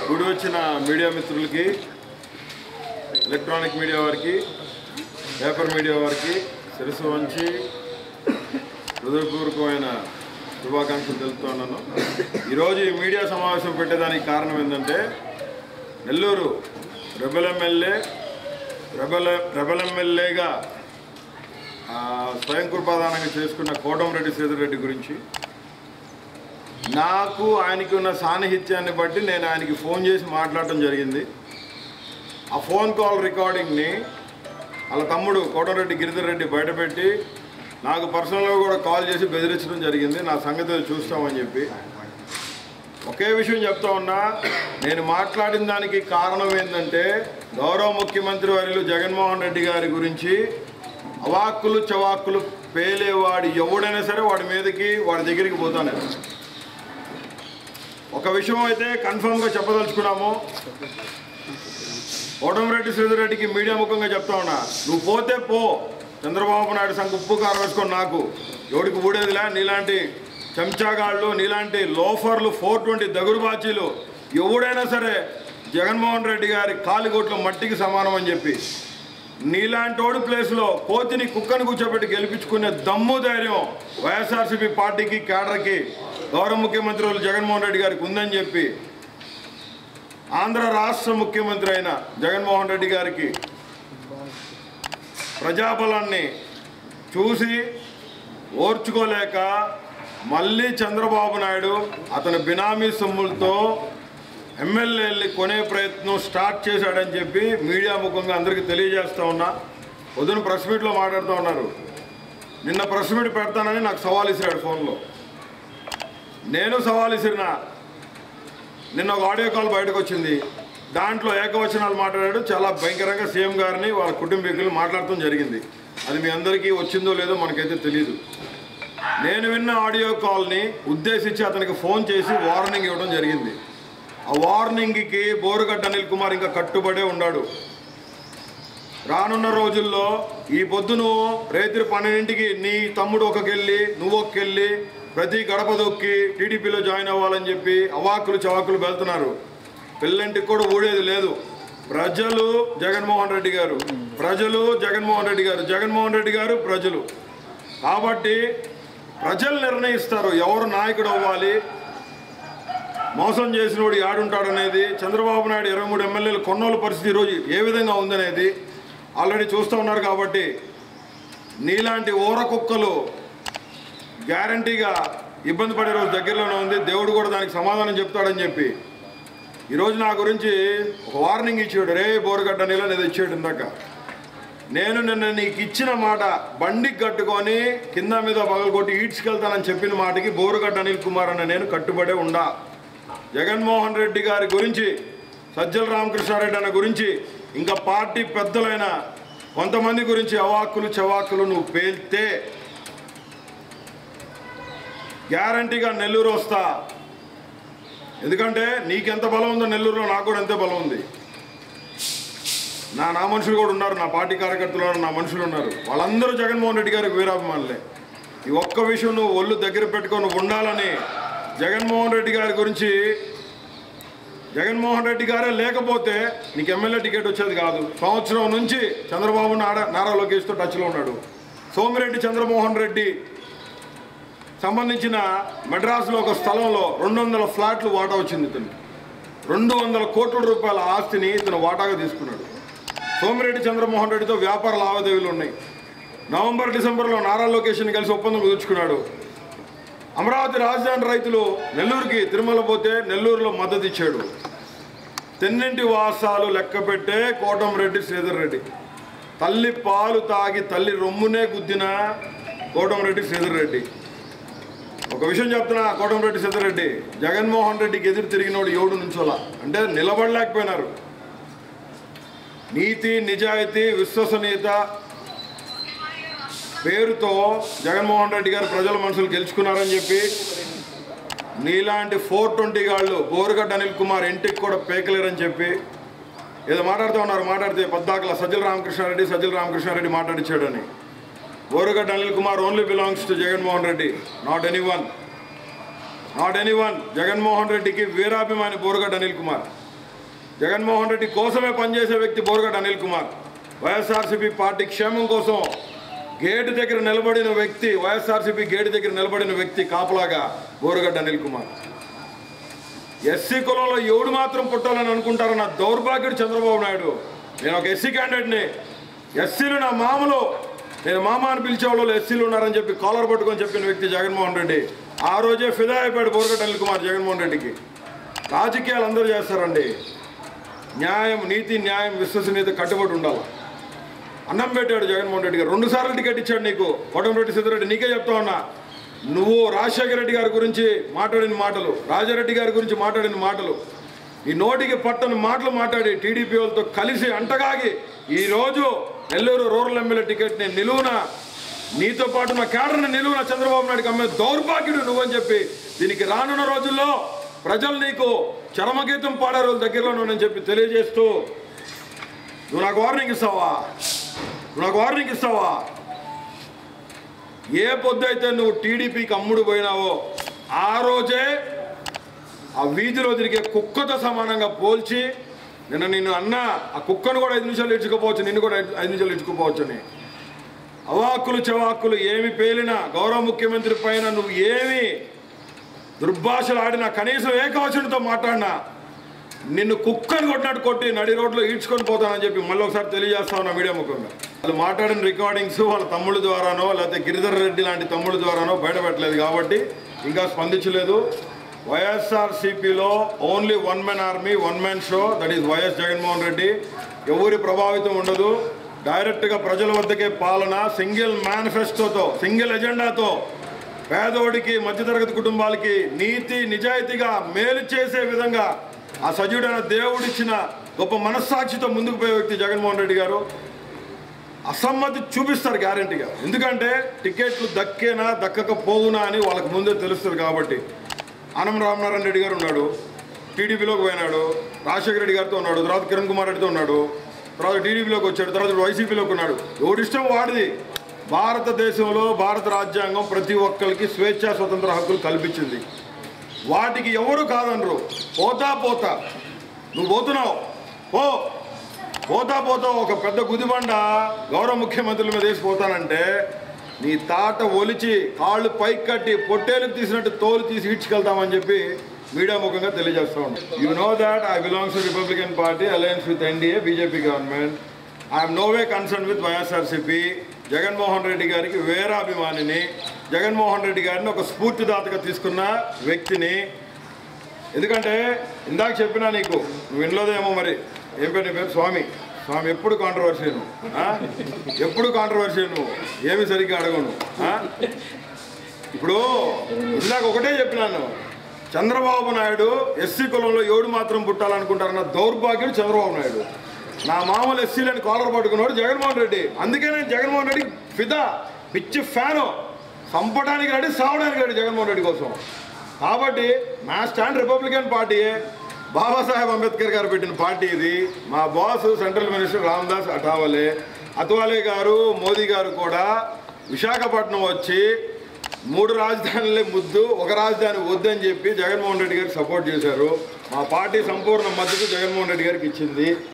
గుడి వచ్చిన మీడియా మిత్రులకి ఎలక్ట్రానిక్ మీడియా వారికి పేపర్ మీడియా వారికి శిరస్సు వంచి హృదయపూర్వకమైన శుభాకాంక్షలు తెలుపుతున్నాను ఈరోజు ఈ మీడియా సమావేశం పెట్టేదానికి కారణం ఏంటంటే Nellore rebel MLA rebel rebel ఎమ్మెల్యేగా ఆ, స్వయం కృపాదానంగా చేసుకున్న కోటంరెడ్డి శ్రీధర్రెడ్డి గురించి నాకు ఆయనకి ఉన్న సాన్నిహిత్యాన్ని బట్టి నేను ఆయనకి ఫోన్ చేసి మాట్లాడటం జరిగింది ఆ ఫోన్ కాల్ రికార్డింగ్ని వాళ్ళ తమ్ముడు కోటంరెడ్డి గిరిధర్ రెడ్డి బయటపెట్టి నాకు పర్సనల్గా కూడా కాల్ చేసి బెదిరించడం జరిగింది నా సంగతి చూస్తామని చెప్పి ఒకే విషయం చెప్తా ఉన్నా నేను మాట్లాడిన దానికి కారణం ఏంటంటే గౌరవ ముఖ్యమంత్రి వర్యులు జగన్మోహన్ రెడ్డి గారి గురించి అవాక్కులు చవాక్కులు పేలేవాడు ఎవడైనా సరే వాడి మీదకి వాడి దగ్గరికి పోతాను ఒక విషయం అయితే కన్ఫర్మ్గా చెప్పదలుచుకున్నాము కోటమిరెడ్డి శ్రీధర్రెడ్డికి మీడియా ముఖంగా చెప్తా ఉన్నా నువ్వు పోతే పో చంద్రబాబు నాయుడు సంఘ ఉప్పు కారం వేసుకొని నాకు ఎవడికి ఊడేదిలే నీలాంటి చెంచాగాళ్ళు నీలాంటి లోఫర్లు ఫోర్ ట్వంటీ దగురు బాచీలు ఎవడైనా సరే జగన్మోహన్ రెడ్డి గారి కాలిగోట్లో మట్టికి సమానం అని చెప్పి నీలాంటోడి ప్లేస్లో కోతిని కుక్కని కూర్చోబెట్టి గెలిపించుకునే దమ్ము ధైర్యం వైఎస్ఆర్సీపీ పార్టీకి కేడర్కి గౌరవ ముఖ్యమంత్రి వాళ్ళు జగన్మోహన్ రెడ్డి గారికి ఉందని చెప్పి ఆంధ్ర రాష్ట్ర ముఖ్యమంత్రి అయిన జగన్మోహన్ రెడ్డి గారికి ప్రజాబలాన్ని చూసి ఓర్చుకోలేక మళ్ళీ చంద్రబాబు నాయుడు అతని బినామీ సొమ్ములతో ఎమ్మెల్యేల్ని కొనే ప్రయత్నం స్టార్ట్ చేశాడని చెప్పి మీడియా ముఖంగా అందరికీ తెలియజేస్తా ఉన్నా పొద్దున ప్రెస్ మీట్లో మాట్లాడుతూ ఉన్నారు నిన్న ప్రెస్ మీట్ పెడతానని నాకు సవాల్ ఇసిరాడు ఫోన్లో నేను సవాల్ ఇసిరినా నిన్న ఒక ఆడియో కాల్ బయటకు వచ్చింది దాంట్లో ఏకవచనాలు మాట్లాడాడు చాలా భయంకరంగా సీఎం గారిని వాళ్ళ కుటుంబీకులు మాట్లాడటం జరిగింది అది మీ అందరికీ వచ్చిందో లేదో మనకైతే తెలియదు నేను విన్న ఆడియో కాల్ని ఉద్దేశించి అతనికి ఫోన్ చేసి వార్నింగ్ ఇవ్వడం జరిగింది ఆ వార్నింగ్కి బోరుగడ్డ అనిల్ కుమార్ ఇంకా కట్టుబడే ఉన్నాడు రానున్న రోజుల్లో ఈ పొద్దును రైతులు పన్నెండింటికి నీ తమ్ముడు ఒకకెళ్ళి నువ్వు ఒకకెళ్ళి ప్రతి గడప దొక్కి టీడీపీలో జాయిన్ అవ్వాలని చెప్పి అవాకులు చవాకులు వెళ్తున్నారు పిల్లంటికి కూడా ఊడేది లేదు ప్రజలు జగన్మోహన్ రెడ్డి గారు ప్రజలు జగన్మోహన్ రెడ్డి గారు జగన్మోహన్ రెడ్డి గారు ప్రజలు కాబట్టి ప్రజలు నిర్ణయిస్తారు ఎవరు నాయకుడు అవ్వాలి మోసం చేసినోడు యాడుంటాడనేది చంద్రబాబు నాయుడు ఇరవై మూడు ఎమ్మెల్యేలు కొన్నోళ్ళ పరిస్థితి ఈరోజు ఏ విధంగా ఉందనేది ఆల్రెడీ చూస్తూ ఉన్నారు కాబట్టి నీలాంటి ఊర కుక్కలు గ్యారంటీగా ఇబ్బంది పడే రోజు దగ్గరలోనే ఉంది దేవుడు కూడా దానికి సమాధానం చెప్తాడని చెప్పి ఈరోజు నా గురించి ఒక వార్నింగ్ ఇచ్చాడు రే బోరుగడ్డ నీళ్ళు అనేది ఇచ్చాడు ఇందాక నేను నిన్న నీకు ఇచ్చిన మాట బండికి కట్టుకొని కింద మీద పగలగొట్టి ఈడ్చుకెళ్తానని చెప్పిన మాటకి బోరుగడ్డ అనిల్ కుమార్ అన్న నేను కట్టుబడే ఉండా జగన్మోహన్ రెడ్డి గారి గురించి సజ్జల రామకృష్ణారెడ్డి అన్న గురించి ఇంకా పార్టీ పెద్దలైన కొంతమంది గురించి అవాక్కులు చవాకులు నువ్వు పేల్తే గ్యారంటీగా నెల్లూరు వస్తా ఎందుకంటే నీకెంత బలం ఉందో నెల్లూరులో నాకు కూడా అంతే బలం ఉంది నా నా మనుషులు కూడా ఉన్నారు నా పార్టీ కార్యకర్తలు ఉన్నారు నా మనుషులు ఉన్నారు వాళ్ళందరూ జగన్మోహన్ రెడ్డి గారికి వీరాభిమానులే ఈ ఒక్క విషయం నువ్వు ఒళ్ళు దగ్గర పెట్టుకొని ఉండాలని జగన్మోహన్ రెడ్డి గారి గురించి జగన్మోహన్ రెడ్డి గారే లేకపోతే నీకు ఎమ్మెల్యే టికెట్ వచ్చేది కాదు సంవత్సరం నుంచి చంద్రబాబు నారా నారా లోకేష్తో టచ్లో ఉన్నాడు సోమిరెడ్డి చంద్రమోహన్ రెడ్డి సంబంధించిన మెడ్రాస్లో ఒక స్థలంలో రెండు వందల ఫ్లాట్లు వాటా వచ్చింది ఇతను రెండు వందల కోట్ల రూపాయల ఆస్తిని ఇతను వాటాగా తీసుకున్నాడు సోమిరెడ్డి చంద్రమోహన్ రెడ్డితో వ్యాపార లావాదేవీలు ఉన్నాయి నవంబర్ డిసెంబర్లో నారా లోకేష్ని కలిసి ఒప్పందం కుదుర్చుకున్నాడు అమరావతి రాజధాని రైతులు నెల్లూరుకి తిరుమల పోతే నెల్లూరులో మద్దతు ఇచ్చాడు తెన్నింటి వాసాలు లెక్క పెట్టే కోటంరెడ్డి శ్రీధర్ రెడ్డి తల్లి పాలు తాగి తల్లి రొమ్మునే గుద్దిన కోటంరెడ్డి శ్రీధర్ రెడ్డి ఒక విషయం చెప్తున్నా కోటంరెడ్డి శ్రీధర్ రెడ్డి జగన్మోహన్ రెడ్డికి ఎదురు తిరిగినోడు ఎవడు నుంచోలా అంటే నిలబడలేకపోయినారు నీతి నిజాయితీ విశ్వసనీయత పేరుతో జగన్మోహన్ రెడ్డి గారు ప్రజల మనసులు గెలుచుకున్నారని చెప్పి నీలాంటి ఫోర్ ట్వంటీ గాళ్ళు బోరుగడ్డ అనిల్ కుమార్ ఇంటికి కూడా పేకలేరని చెప్పి ఏదో మాట్లాడుతూ ఉన్నారు మాట్లాడితే పద్దాకల సజ్జల రామకృష్ణారెడ్డి సజ్జల రామకృష్ణారెడ్డి మాట్లాడిచ్చాడని Borugadda Anil Kumar only belongs to Jaganmohan Reddy not any one not any one Jaganmohan రెడ్డికి వీరాభిమాని బోరుగడ్డ అనిల్ కుమార్ జగన్మోహన్ రెడ్డి కోసమే పనిచేసే వ్యక్తి బోరగడ్డ అనిల్ కుమార్ వైఎస్ఆర్సీపీ పార్టీ క్షేమం కోసం గేటు దగ్గర నిలబడిన వ్యక్తి వైఎస్ఆర్సీపీ గేటు దగ్గర నిలబడిన వ్యక్తి కాపలాగా బోరగడ్డ అనిల్ కుమార్ ఎస్సీ కులంలో ఎవడు మాత్రం పుట్టాలని అనుకుంటారన్న దౌర్భాగ్యుడు చంద్రబాబు నాయుడు నేను ఒక ఎస్సీ క్యాండిడేట్ని ఎస్సీలు నా మామలు నేను మామ అని పిలిచే వాళ్ళు ఎస్సీలు ఉన్నారని చెప్పి కాలర్ పట్టుకొని చెప్పిన వ్యక్తి జగన్మోహన్ రెడ్డి ఆ రోజే ఫిదా అయిపోయాడు బోరగడ్డ అనిల్ కుమార్ జగన్మోహన్ రెడ్డికి రాజకీయాలు అందరూ చేస్తారండి న్యాయం నీతి న్యాయం విశ్వసనీయత కట్టుబడి ఉండాలి అన్నం పెట్టాడు జగన్మోహన్ రెడ్డి గారు రెండు సార్లు టికెట్ ఇచ్చాడు నీకు కోటంరెడ్డి సిద్ధిరెడ్డి నీకే చెప్తా ఉన్నా నువ్వు రాజశేఖర రెడ్డి గారి గురించి మాట్లాడిన మాటలు రాజారెడ్డి గారి గురించి మాట్లాడిన మాటలు ఈ నోటికి పట్టని మాటలు మాట్లాడి టీడీపీ వాళ్ళతో కలిసి అంటగాగి ఈరోజు నెల్లూరు రూరల్ ఎమ్మెల్యే టికెట్ని నిలువున నీతో పాటు నా కేడర్ని నిలువున చంద్రబాబు నాయుడుకి అమ్మే దౌర్భాగ్యుడు నువ్వని చెప్పి దీనికి రానున్న రోజుల్లో ప్రజలు నీకు చరమగీతం పాడే రోజు దగ్గరలో ఉన్నానని చెప్పి తెలియజేస్తూ నువ్వు నాకు వార్నింగ్ ఇస్తావా నువ్వు నాకు వార్నింగ్ ఇస్తావా ఏ పొద్దు నువ్వు టీడీపీకి అమ్ముడు పోయినావో ఆ రోజే ఆ వీధిలో తిరిగే కుక్కతో సమానంగా పోల్చి నిన్న నిన్ను అన్న ఆ కుక్కను కూడా ఐదు నిమిషాలు ఇడ్చుకోపోవచ్చు నిన్ను కూడా ఐదు- ఐదు నిమిషాలు ఇడ్చుకోపోవచ్చు అని అవాక్కులు చవాక్కులు ఏమి పేలినా గౌరవ ముఖ్యమంత్రి పైన నువ్వు ఏమి దుర్భాషలు ఆడినా కనీసం ఏకవచనంతో మాట్లాడినా నిన్ను కుక్కని కొట్టినట్టు కొట్టి నడి రోడ్లో ఈడ్చుకొని పోతానని చెప్పి మళ్ళీ ఒకసారి తెలియజేస్తా ఉన్నా మీడియా ముఖంగా వాళ్ళు మాట్లాడిన రికార్డింగ్స్ వాళ్ళ తమ్ముళ్ళ ద్వారానో లేకపోతే గిరిధర్ రెడ్డి లాంటి తమ్ముళ్ళ ద్వారానో బయటపెట్టలేదు కాబట్టి ఇంకా స్పందించలేదు వైఎస్ఆర్ సిపిలో only one man army one man show that is YS Jaganmohan Reddy ఎవరి ప్రభావితం ఉండదు డైరెక్ట్గా ప్రజల వద్దకే పాలన సింగిల్ మేనిఫెస్టోతో సింగిల్ ఎజెండాతో పేదోడికి మధ్యతరగతి కుటుంబాలకి నీతి నిజాయితీగా మేలు చేసే విధంగా ఆ సజీవుడైన దేవుడిచ్చిన గొప్ప మనస్సాక్షితో ముందుకు పోయే వ్యక్తి జగన్మోహన్ రెడ్డి గారు అసమ్మతి చూపిస్తారు గ్యారంటీగా ఎందుకంటే టికెట్లు దక్కేనా దక్కకపోవునా అని వాళ్ళకి ముందే తెలుస్తుంది కాబట్టి ఆనం రామనారాయణ రెడ్డి గారు ఉన్నాడు టీడీపీలోకి పోయినాడు రాజశేఖర రెడ్డి గారితో ఉన్నాడు తర్వాత కిరణ్ కుమార్ రెడ్డితో ఉన్నాడు తర్వాత టీడీపీలోకి వచ్చాడు తర్వాత వైసీపీలోకి ఉన్నాడు ఎవడిష్టం వాడిది భారతదేశంలో భారత రాజ్యాంగం ప్రతి ఒక్కరికి స్వేచ్ఛా స్వతంత్ర హక్కులు కల్పించింది వాటికి ఎవరు కాదనరు పోతా పోతా నువ్వు పోతున్నావు పో పోతా పోతా ఒక పెద్ద గుదిబండ గౌరవ ముఖ్యమంత్రుల మీద వేసి పోతానంటే నీ తాట ఒలిచి కాళ్ళు పైకి కట్టి పొట్టేలకు తీసినట్టు తోలు తీసి ఈడ్చుకెళ్తామని చెప్పి మీడియా ముఖంగా తెలియజేస్తా ఉన్నాం you know that I belongs to Republican Party alliance with NDA BJP government I'm no way concern with YSRCP Jaganmohan Reddy గారికి వేరాభిమానిని జగన్మోహన్ రెడ్డి గారిని ఒక స్ఫూర్తిదాతగా తీసుకున్న వ్యక్తిని ఎందుకంటే ఇందాక చెప్పినా నీకు నువ్వు వినలేదేమో మరి ఏం పేరు నీ పేరు స్వామి స్వామి ఎప్పుడు కాంట్రవర్సీ నువ్వు ఆ? ఎప్పుడు కాంట్రవర్సీ నువ్వు ఏమి సరిగ్గా అడగను ఆ? ఇప్పుడు ఇందాక ఒకటే చెప్పినాను చంద్రబాబు నాయుడు ఎస్సీ కులంలో ఏడు మాత్రం పుట్టాలనుకుంటారన్న దౌర్భాగ్యుడు చంద్రబాబు నాయుడు నా మామూలు ఎస్సీలని కాలర్ పట్టుకున్నాడు జగన్మోహన్ రెడ్డి అందుకే నేను జగన్మోహన్ రెడ్డి ఫిదా పిచ్చి ఫ్యాను చంపడానికి రెడీ సావడానికి రెడీ జగన్మోహన్ రెడ్డి కోసం కాబట్టి నా స్టాండ్ రిపబ్లికన్ పార్టీయే బాబాసాహెబ్ అంబేద్కర్ గారు పెట్టిన పార్టీ ఇది మా boss central minister Ramdas Athawale Athawale garu Modi గారు కూడా విశాఖపట్నం వచ్చి మూడు రాజధానులే ముద్దు ఒక రాజధాని వద్దని చెప్పి జగన్మోహన్ రెడ్డి గారికి సపోర్ట్ చేశారు మా పార్టీ సంపూర్ణ మద్దతు జగన్మోహన్ రెడ్డి గారికి ఇచ్చింది